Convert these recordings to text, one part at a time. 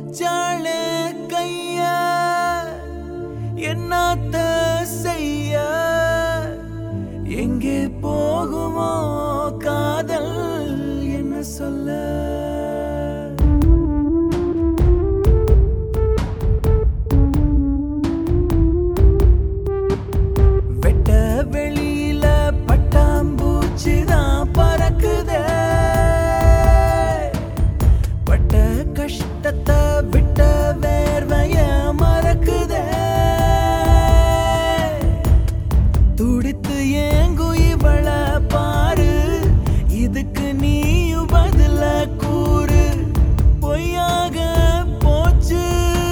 வச்சாளே கைய என்னத்த செய்ய எங்கே போகுமோ காதல் என்ன சொல்ல வெட்ட வெளியில பட்டாம்பூச்சி தான் பறக்குதே பட்ட கஷ்டத்தை விட்ட வேர்வைய மறக்குதே துடித்து ஏங்கு இவள பாரு இதுக்கு நீயும் பதில கூறு பொய்யாக போச்சு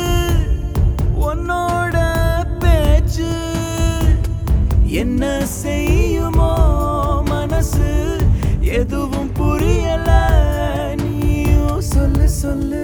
உன்னோட பேச்சு என்ன செய்யுமோ மனசு எதுவும் புரியல நீயும் சொல்லு சொல்லு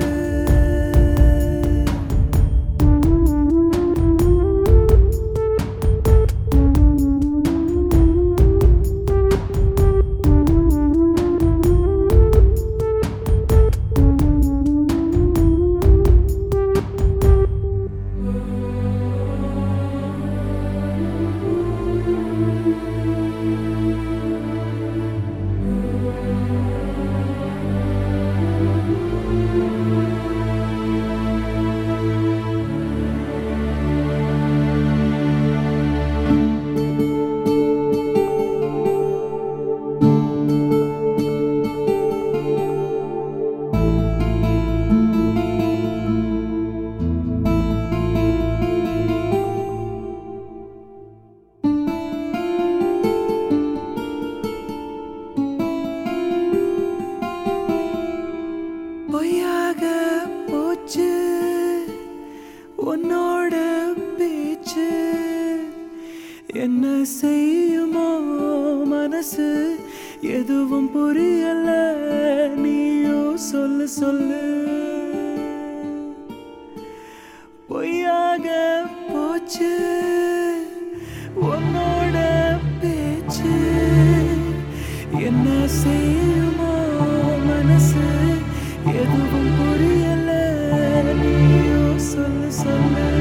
பொய்யாக போச்சு உன்னோட பேச்சு என்ன செய்யுமோ மனசு எதுவும் புரியல நீயோ சொல்லு சொல்லு பொய்யாக போச்சு உன்னோட பேச்சு என்ன செய்யுமோ மனசு எதுவும் புரியல நீயோ சொல்லு சொல்லு